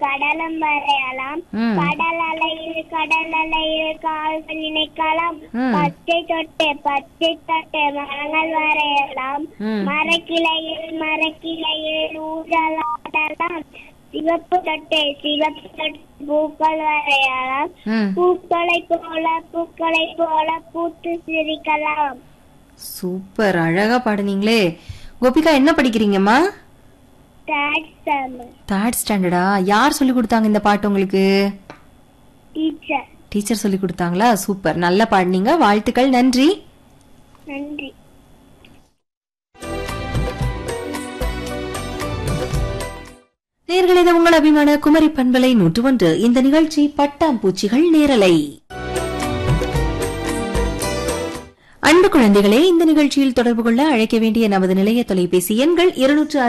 கடலும் வரையலாம் ம். கடல் அலையில் கடல் அலையில் கால்கள் இணைக்கலாம் ம். பச்சை தொட்டு பச்சை தொட்டு மரங்கள் வரையலாம் ம். மரக்கிளையில் மரக்கிளையில் ஊஞ்சலாடலாம் சிவப்பு தொட்டு சிவப்பு தொட்டு பூக்கள் வரையலாம் ம் பூக்களை போல பூக்களை போல பூத்து சிரிக்கலாம் சூப்பர் அழகா பாடுனீங்களே கோபிகா என்ன படிக்கிறீங்கம்மா தேர்ட் ஸ்டாண்டர்ட் தேர்ட் ஸ்டாண்டர்டா யார் சொல்லி கொடுத்தாங்க இந்த பாட்டு உங்களுக்கு டீச்சர் டீச்சர் சொல்லி கொடுத்தாங்களா சூப்பர் நல்லா பாடுனீங்க வாழ்த்துக்கள் நன்றி நன்றி நேர்களே இது உங்கள் அபிமான குமரி பண்பலை நூற்று ஒன்று இந்த நிகழ்ச்சி பட்டாம்பூச்சிகள் நேரலை அன்பு குழந்தைகளே இந்த நிகழ்ச்சியில் தொடர்பு கொள்ள அழைக்க வேண்டிய நமது நிலைய தொலைபேசி எண்கள் இருநூற்று